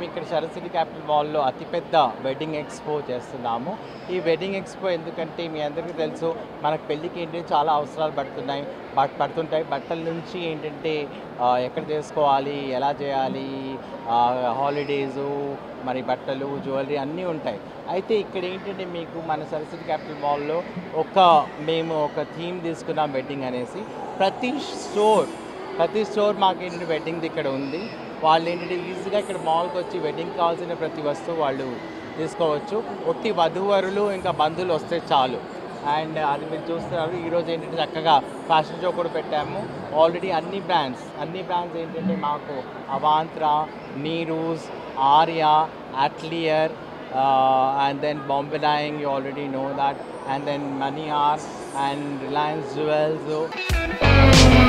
ఇక్కడ సరస్వతి క్యాపిటల్ మాల్లో అతిపెద్ద వెడ్డింగ్ ఎక్స్పో చేస్తున్నాము ఈ వెడ్డింగ్ ఎక్స్పో ఎందుకంటే మీ అందరికీ తెలుసు మనకు పెళ్ళికి ఏంటంటే చాలా అవసరాలు పడుతున్నాయి బట్ పడుతుంటాయి బట్టల నుంచి ఏంటంటే ఆ, ఎక్కడ చేసుకోవాలి ఎలా చేయాలి హాలిడేసు మరి బట్టలు జ్యువెలరీ అన్నీ ఉంటాయి అయితే ఇక్కడ ఏంటంటే మీకు మన సరస్వతి క్యాపిటల్ మాల్లో ఒక మేము ఒక థీమ్ తీసుకున్నాం వెడ్డింగ్ అనేసి ప్రతి స్టోర్ ప్రతి స్టోర్ మాకు ఏంటంటే వెడ్డింగ్ ఇక్కడ ఉంది వాళ్ళు ఏంటంటే ఈజీగా ఇక్కడ మాల్కి వచ్చి వెడ్డింగ్ కావాల్సిన ప్రతి వస్తువు వాళ్ళు తీసుకోవచ్చు ఒట్టి వధూవరులు ఇంకా బంధువులు వస్తే చాలు అండ్ అది మీరు చూస్తున్నారు ఈరోజు ఏంటంటే చక్కగా ఫ్యాషన్ షో కూడా పెట్టాము ఆల్రెడీ అన్ని బ్రాండ్స్ అన్ని బ్రాండ్స్ ఏంటంటే మాకు అవాంత్రా Neeru's Arya అట్లియర్ and then Bombay Dyeing, you already know that, and then Money Art and Reliance Jewels. So